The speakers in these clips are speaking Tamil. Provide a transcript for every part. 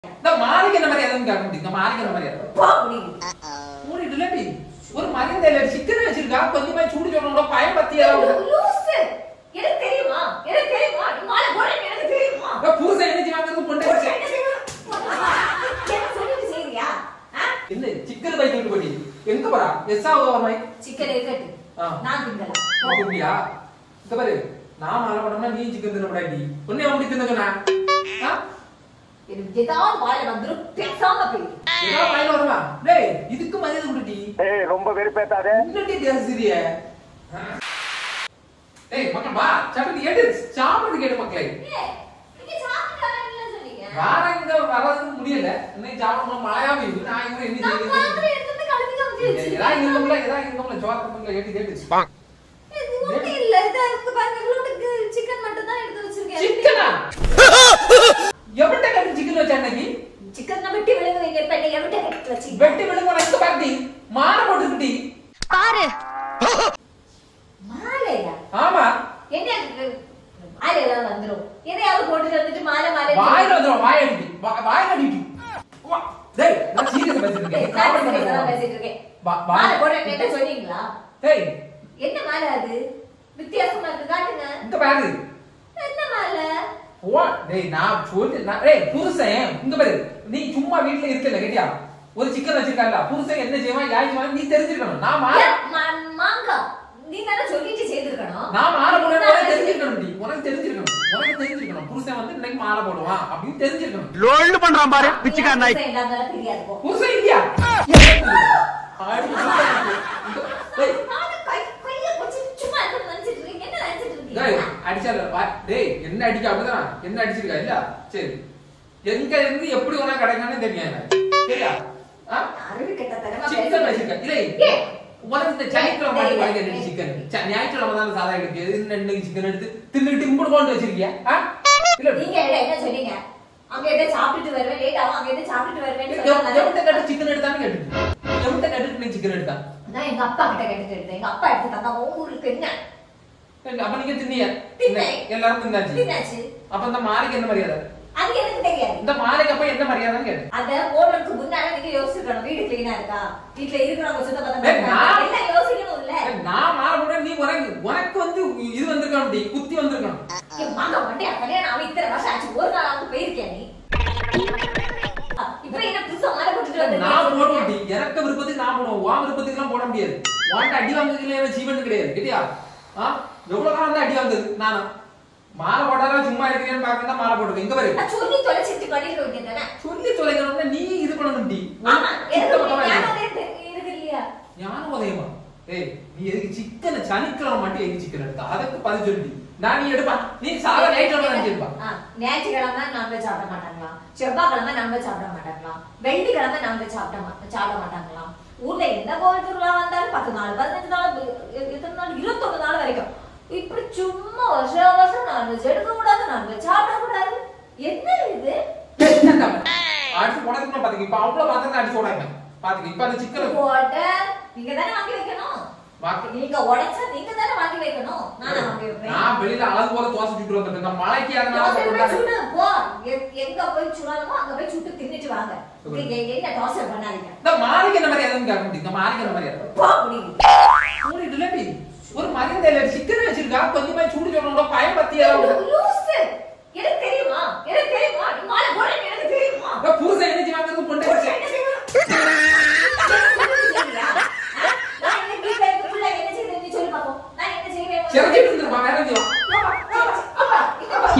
இந்த மாலைக்கு என்ன மரியாதைன்னு கேட்க முடியும் இந்த மாலைக்கு என்ன மரியாதை போ முடியும் மூடிட்டு இல்லடி ஒரு மரியாதை இல்ல சிக்கன் வச்சிருக்கா கொஞ்சமா சூடு சொல்லணும் பயம் பத்தியா லூசு எனக்கு தெரியுமா எனக்கு தெரியுமா நீ மாலை போடுறேன்னு எனக்கு தெரியுமா புருஷன் என்ன வாங்குறது பொண்டை ஒரு வச்சு என்ன செய்யணும்? எனக்கு சொல்லிட்டு செய்றியா ஆ? என்ன சிக்கன் பைக் விட்டு போடி எங்க போறா எஸ் ஆகுது ஒரு மாதிரி சிக்கன் இருக்கட்டு ஆ. நான் திங்கலாம் அப்படியா இந்த பாரு நான் மாலை பண்ணோம்னா நீ சிக்கன் தின்ன கூடாது ஒன்னே அப்படி தின்னுக்கண்ணா எனக்கு ஏதாவது வாயில வந்துரும் பேசாம போயிரு ஏதாவது வாயில வருமா டேய் இதுக்கு மரியாதை கொடுட்டி ஏய் ரொம்ப வெறுப்பேத்தாதே என்னடி பேசுறிய டேய் மக்கள் வா சட்டத்தை எடு சாப்பிடுறது கேட்டு மக்களே ஏய், நீங்க சாப்பிட்டு வரீங்களா சொன்னீங்க? வார இங்க வரதுக்கு முடியல இன்னைக்கு சாப்பிடணும் மழையா பெய்யுது நான் இங்க என்ன நான் செய்யுது பாத்திரம் எடுத்துட்டு கழுவி கழுவி வச்சிருக்கேன். ஏதாவது இருக்கோம்ல ஏதாவது இருக்கோம்ல சோறு கேட்டு கேட்டு இது ஒண்ணும் இல்ல. இதா இருக்கு பாருங்க. இவ்வளவுக்கு சிக்கன் மட்டும் தான் எடுத்து வச்சிருக்கேன். சிக்கனா எவன்ட கட்டி சிக்கன் வச்ச அன்னைக்கு சிக்கன் நான் வெட்டி விழுங்க வைங்க. இப்ப நீங்க எவ்வளவு எடுத்து வச்சீங்க? வெட்டி விழுங்க உனக்கு பாட்டி மாற போட்டுக்கிட்டி பாரு மாலையா? ஆமா என்ன இது? மாலை ஏதாவது வந்துரும். எதையாவது போட்டுட்டு வந்துட்டு மாலை மாலை வாயில வந்துடும் வாய் அடிக்கி வாயில அடிக்கி வா. டேய் நான் சீரியஸ் பேசிட்டு ஏய், இருக்கேன் நான் காமெடி serious ஆ தான் பண்ணாத. பேசிட்டு இருக்கேன். வா- வா. மாலை போடுறேன்னு என்கிட்ட சொன்னீங்களா? டேய் என்ன மாலை அது வித்தியாசமா இருக்கு காட்டுங்க இந்த பாரு என்ன மாலை ஓ டேய் நான் சொல்லு நான் டேய் புருஷன் இங்க பாரு நீ சும்மா வீட்ல இருக்கல கேட்டியா ஒரு சிக்கன் வச்சிருக்காங்க புருஷன் என்ன செய்வான் யார் செய்வான் நீ தெரிஞ்சிருக்கணும் நான் மாற ஏன் மா- மாங்கா நீ தானே சொல்லிட்டு செய்திருக்கணும் நான் மாலை போடுவேன் தெரிஞ்சிருக்கணும் டி உனக்கு தெரிஞ்சிருக்கணும் உனக்கு தெரிஞ்சிருக்கணும் புருஷன் வந்து இன்னைக்கு மாலை போடுவான் அப்படின்னு தெரிஞ்சிருக்கணும் லோல்டு பண்றான் பாரு பிச்சைக்கார நாய் புருஷன் இல்லாததால தெரியாது போ. புருஷன் இல்லையா ஆடி டேய் நானு கை- கைய வச்சுட்டு சும்மா இருக்கணும்னு நினைச்சிட்டு இருக்கீங்க. என்ன நினைச்சிட்டு டேய் இருக்கீங்க? அடிச்சால வா டேய் என்ன அடிக்க அப்படிதான் என்ன அடிச்சிருக்கா இல்ல சரி எங்க இருந்து எப்படி உனக்கு கிடைக்கானே தெரியும் எனக்கு சரியா ஆ? அறிவு கெட்டத்தனமா சிக்கன் பேசுறீங்க. வச்சிருக்க இல்லை ஏய், உனக்கு இந்த சனிக்கிழமை டேய், மாதிரி டேய், ரெண்டு டேய். சிக்கன் ச- ஞாயிற்றுக்கிழமை தான் சாதா எடுக்கு எது இன்னைக்கு சிக்கன் எடுத்து தின்னுட்டு இம்புடு கொண்டு வச்சிருக்கியா ஆ? இல்ல நீங்க என்ன என்ன சொன்னீங்க அங்க எதை சாப்பிட்டுட்டு வருவேன் லேட் ஆகும் அங்க எதை சாப்பிட்டுட்டு வருவேன்னு எவ- எவன்ட்ட சொன்னாங்க. கேட்டு சிக்கன் எடுத்தான்னு கேட்டு எவன்ட்ட கேட்டு நீ சிக்கன் எடுத்தான் நான் எங்க அப்பா கிட்ட கேட்டுட்டு இருந்தேன் எங்க அப்பா எடுத்து தந்தா உங்களுக்கு என்ன அப்ப நீங்க தின்னிய தின்னேன். எல்லாரும் தின்னாச்சு தின்னாச்சு அப்ப இந்த மாலைக்கு என்ன மரியாதை அது எனக்கு தெரியாது இந்த மாலைக்கு அப்ப என்ன மரியாதைன்னு கேட்டேன் அத ஓடுறதுக்கு முன்னால நீங்க யோசிக்கணும் வீடு கிளீனா இருக்கா வீட்டுல இருக்கிறவங்க சுத்த பத்தமா ஏய், இருக்காங்களா? நான்- எல்லாம் யோசிக்கணும் இல்ல ஏய், நான் மாலை போட நீ உனக்கு உனக்கு வந்து இது வந்திருக்கணும் டி குத்தி வந்திருக்கணும் என் மகன் மண்டையா கல்யாணம் அவன் இத்தனை வருஷம் ஆச்சு ஒரு நாள் அவங்க போயிருக்கியா நீ இப்ப என்ன புதுசா மாலை போட்டுட்டு நான் வந்து போடுவேன் டி எனக்கு விருப்பத்துக்கு நான் போடுவேன் உன் விருப்பத்துக்கு எல்லாம் போட முடியாது உன்கிட்ட அடி வாங்குறதுல ஜீவன் கிடையாது கேட்டியா ஆ எவ்வளவு காலம் வந்து அடி வாங்குது நானா மாலை போட்டாதான் சும்மா இருக்கிறேன்னு பாக்கணும் மாலை போட்டுருக்கேன் இங்க பாரு நான் சொல்லி தொலைச்சிட்டு பண்ணிட்டு வைக்க தானே சொல்லி தொலைக்கணும்னா நீ இது பண்ணணும் டி ஆமா சுத்த எனக்கு பத்தமா இரு. ஞாபகம் இருக்கு இருக்கு இல்லையா ஞானம் உதயமா ஏய் நீ எதுக்கு சிக்கனை சனிக்கிழமை மட்டும் எதுக்கு சிக்கன் எடுத்தா அதுக்கு பதில் சொல்லி நான் நீ எடுப்பா நீ சாதா நைட் நினைச்சிருப்பா ஆ, ஞாயிற்றுக்கிழமை நான்வெஜ் சாப்பிட மாட்டாங்களா செவ்வாய்க்கிழமை நான்வெஜ் சாப்பிட மாட்டாங்களா வெள்ளிக்கிழமை நான்வெஜ் சாப்பிட மா- சாப்பிட மாட்டாங்களா ஊர்ல எந்த கோவில் திருவிழா வந்தாலும் பத்து நாள் பதினஞ்சு நாள் எ- எத்தனை நாள் இருபத்தொன்னு நாள் வரைக்கும் இப்படி சும்மா வருஷம் வருஷம் நான்வெஜ் எடுக்க கூடாது நான்வெஜ் சாப்பிட கூடாது என்ன இது அடிச்சு உடனே பாத்துக்க இப்ப அவ்வளவு பாத்திரம் அடிச்சு உடைங்க பாத்துக்க இப்ப அந்த சிக்கன் போட்ட நீங்க தானே வாங்கி வைக்கணும் வாக்கு- நீங்க உடைச்சா நீங்க தானே வாங்கி வைக்கணும் நானே வாங்கி வைப்பேன் நான் வெளியில அழகு போல தோசை சுட்டு வந்துட்டேன் இந்த மழைக்கு அதனால தோசை போய் சொல்றாங்க. சுடு, போ. எ- எங்க போய் சுடணுமோ அங்க போய் சுட்டு தின்னுட்டு வாங்க இங்க என்ன டார்ச்சர் பண்ணாதீங்க இந்த மாலைக்கு என்ன மரியாதைன்னு கேட்க முடியும் இந்த மாலைக்கு என்ன மரியாதை போ முடியும் மூடிட்டு இல்லடி ஒரு மரியாதை இல்ல சிக்கன் வச்சிருக்கா கொஞ்சமா சூடு சொல்லணும் பயம் பத்தியா லூசு எனக்கு தெரியுமா எனக்கு தெரியுமா நீ மாலை போடுறேன்னு எனக்கு தெரியுமா புருஷன் என்ன வாங்குறது பொண்டை புருஷன் வச்சு என்ன செய்வான்? எனக்கு சொல்லிட்டு செய்வியா? ஆ? நான் என்ன வீட்ல இருக்க புள்ள என்ன செய்யுது நீ சொல்லு பாப்போம். நான் என்ன செய்வேன்? சிறஞ்சிட்டு இருந்துருப்பா வேற எங்கேயும் வா, வா, வா, வா, இங்க வா.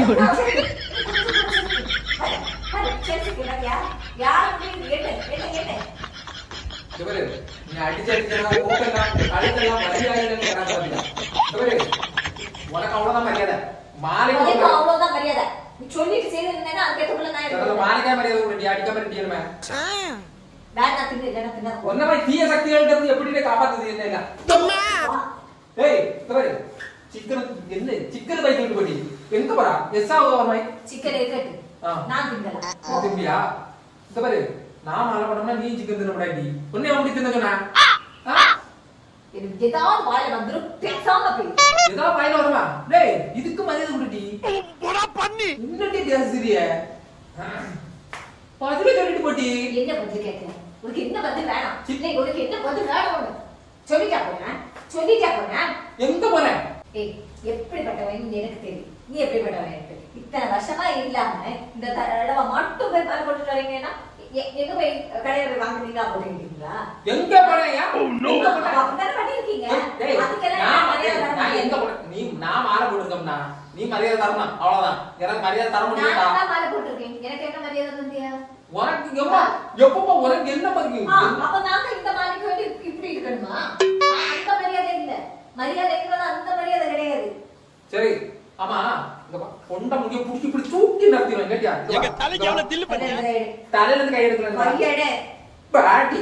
பாரு, சேர்த்து கிடக்கியா? யார் அப்படின்னு கேட்டு, கேட்டு, கேட்டு. இவரு நீ அடிச்சு அடிச்சா கூட்டெல்லாம் அழுத்தெல்லாம் மரியாதைன்னு கேட்காதீங்க இவரு உனக்கு அவ்வளவுதான் மரியாதை மாலைக்கு உனக்கு ஒரு- அவ்வளவுதான் மரியாதை. நீ சொல்லிட்டு செய்திருந்தேன்னா அதுக்கேத்தபடி நான் சிலது இருப்பேன். மாலைக்கா மரியாதை கொடுங்க நீ அடிக்காம இருப்பீங்க வேண்டாம், தின்னு, இல்லைன்னா தின்னாத. ஒன்ன மாதிரி தீய சக்திகள்ட்ட இருந்து எப்படி காப்பாத்துது என்ன இல்ல வா. ஏய் இவரு சிக்கன் என்ன சிக்கன் பைக் விட்டு போட்டி எங்க போறா எஸ் ஆகுது ஒரு மாதிரி சிக்கன் இருக்கட்டு. ஆ. நான் திங்கலாம். போ. திரும்பியா இந்த பாரு நான் மாலை பண்ணோம்னா நீ சிக்கன் தின்ன கூடாது ஒன்னே அப்படி தின்னுக்கண்ணா எனக்கு ஏதாவது வாயில வந்துரும் பேசாம போயிரு ஏதாவது வாயில வருமா டேய் இதுக்கு மரியாதை கொடுட்டி பண்ணி இன்னட்டி பேசுறிய பதில சொல்லிட்டு போட்டி என்ன பதில் கேட்கிறேன் உனக்கு என்ன பதில் வேணும் இல்லை உனக்கு என்ன பதில் வேணும் சொல்லிட்டா போன சொல்லிட்டா போன எங்க போன ஏய் எப்படிப்பட்டவன் எனக்கு தெரியும் நீ எப்படிப்பட்டவன் எனக்கு தெரியும் இத்தனை வருஷமா இல்லாம இந்த தடவை மட்டும் போய் பால் போட்டுட்டு வரீங்கன்னா எ- எங்க போய் கடையில வாங்குறீங்களா போட்டுக்கிட்டீங்களா எங்க போனையா எங்க போன அப்படித்தானே பண்ணிருக்கீங்க டேய், அதுக்கெல்லாம் நான் நான் மரியாதை டேய், தர நான் எங்க முடியாது. போன நீ நான் மாலை போட்டுருக்கோம்னா நீ மரியாதை தரணும் அவ்வளவுதான் எனக்கு மரியாதை தர முடியாதா நான் தான் மாலை போட்டிருக்கேன் எனக்கு என்ன மரியாதை தந்தியா உனக்கு எப்ப எப்பப்பா உனக்கு என்ன பதில் ஆ, அப்ப நாங்க இந்த மாலைக்கு வேண்டி இப்படி இருக்கணுமா அந்த மரியாதை இல்ல மரியாதைங்கிறது அந்த மரியாதை கிடையாது சரி ஆமா இங்க பா, கொண்ட முடிய புடிச்சு இப்படி தூக்கி நடத்திடுவேன் கேட்டியா இங்க எங்க வா, தலைக்கு இங்க வா. அவனை தில்லு பண்ணியா தலையில இருந்து கை எடுக்கல கையடே பாட்டி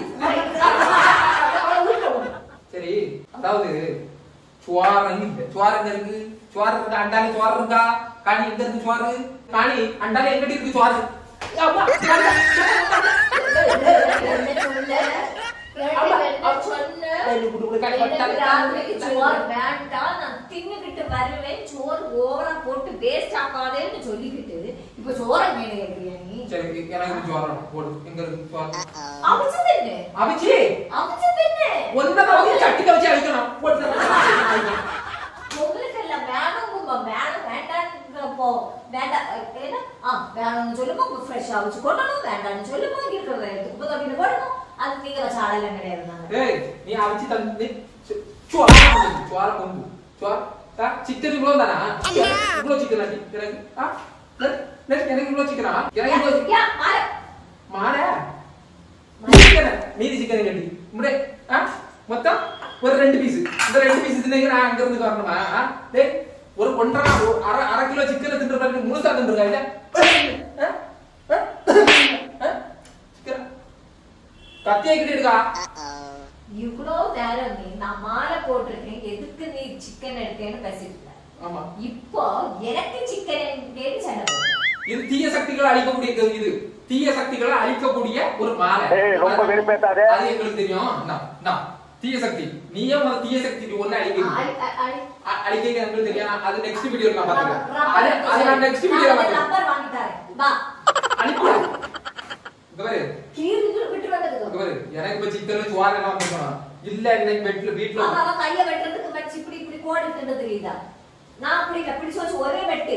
சரி அதாவது சுவாரம் இல்ல சுவாரம் எங்க இருக்கு சுவாரம் இருக்கு அண்டால சுவாரம் இருக்கா காணி எங்க இருக்கு சுவாரு காணி அண்டால எங்கிட்ட இருக்கு சுவாரு அம்மா, என்ன சொல்ல என்ன சொன்ன ஏய், இப்படி இப்படி கை எனக்கு பட்டாலே ராத்திரிக்கு சோறு வேண்டாம் நான் தின்னுகிட்டு வருவேன் சோறு ஓவரா போட்டு வேஸ்ட் ஆக்காதேன்னு சொல்லிக்கிட்டு இப்ப சோற மேல கேக்குறியா நீ சரி எனக்கு சுவாரம் போடு எங்க இருக்கு சுவாரு அவிச்சது என்ன அபிச்சி அவிச்சது என்ன ஒன்னதான் வந்து சட்டிக்க வச்சு அழிக்கணும் போட்டு உங்களுக்கு எல்லாம் வேணுங்கும்பா வேணும் வேண்டாங்கிறப்போ வேண்டாம் ஏன்னா ஆ வேணும்னு சொல்லும்போது ஃப்ரெஷ்ஷாக வச்சு கொட்டணும் வேண்டாம்னு சொல்லும்போது இருக்கிறத எடுத்து போது அப்படின்னு போடணும் அது நீங்க வச்ச ஆளெல்லாம் கிடையாது நாங்க ஏய் நீ அவிச்சி தந்து சுவாரம் சுவாரம் கொண்டு சுவார சிக்கன் இவ்வளவு தானா இவ்வளவு சிக்கன் அடி எனக்கு ஆ நெட் நெட் எனக்கு இவ்வளவு சிக்கனா எனக்கு இவ்வளவு யா, மாறு. மாடா சிக்கன் மீதி சிக்கன் கட்டி முடே ஆ மொத்தம் ஒரு ரெண்டு பீஸ் இந்த ரெண்டு பீஸ் தின்னீங்க நான் அங்க இருந்து வரணுமா ஆ? டேய் ஒரு ஒன்றரை ஒரு அரை அரை கிலோ சிக்கன் தின்று பாருங்க முழுசா தின்றுக்கா இல்ல ஆ? ஆ? ஆ? சிக்கன் கத்தியை கிட்ட இருக்கா இவ்வளோ நேரம் நீ நான் மாலை போட்டிருக்கேன் எதுக்கு நீ சிக்கன் எடுத்தேன்னு பேசிட்டு இருந்த. ஆமா இப்போ எனக்கு சிக்கன் கேட்டு சண்டை போடுற. இது தீய சக்திகளை அழிக்கக்கூடிய க- இது தீய சக்திகளை அழிக்கக்கூடிய ஒரு மாலை ஏய், ரொம்ப வெறுப்பேத்தாதே. அது எங்களுக்கு தெரியும் இந்தா, இந்தா. தீய சக்தி நீயே முதல்ல தீய சக்தி ஒண்ணு ஆ, அழிக்க அழி- அ- அழி- அழிக்க எங்களுக்கு தெரியும் நான் அது நெக்ஸ்ட் வீடியோ நான் ரப்பர் பாத்துக்கிறேன் அது அது நான் நெக்ஸ்ட் வீடியோ நான் பாத்துக்கிறேன் ரப்பர் வாங்கி தரேன். வா. அழிப்பா இங்க பாரு கீறி விட்டு- விட்டு இங்க வந்ததுக்கு. பாரு எனக்கு இப்ப சிக்கன் சுவார் எல்லாம் வந்துக்கணும் இல்ல இன்னைக்கு பெட்ல வீட்ல அவன் அவன் கையை வெட்டுறதுக்கு மடிச்சு இப்படி இப்படி கோடு இட்டுட்டு தெரியுதா நான் அப்படி இல்ல பிடிச்சு வச்சு ஒரே வெட்டு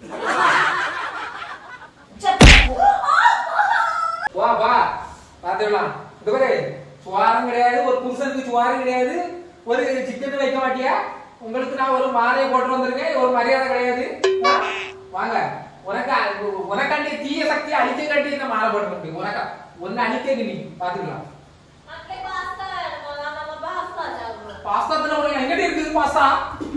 சே, வா வா பாத்துக்கலாம் இங்க பாரு சுவாரம் கிடையாது ஒரு புருஷனுக்கு சுவாரம் கிடையாது ஒரு சிக்கன் வைக்க மாட்டியா உங்களுக்கு நான் ஒரு மாலையை போட்டு வந்திருக்கேன் ஒரு மரியாதை கிடையாது வா, வாங்க உனக்கு அ- உனக்காண்டி தீய சக்தி அழிக்க காட்டி இந்த மாலை போட்டு வந்திருக்கு உனக்கா ஒன்னு அழிக்க நீ பாத்துக்கலாம் அங்கே பாஸ்தா வேணுமா? நம்ம பாஸ்தா சாப்பிடுறோம். பாஸ்தா உனக்கு எங்கிட்ட இருக்குது பாஸ்தா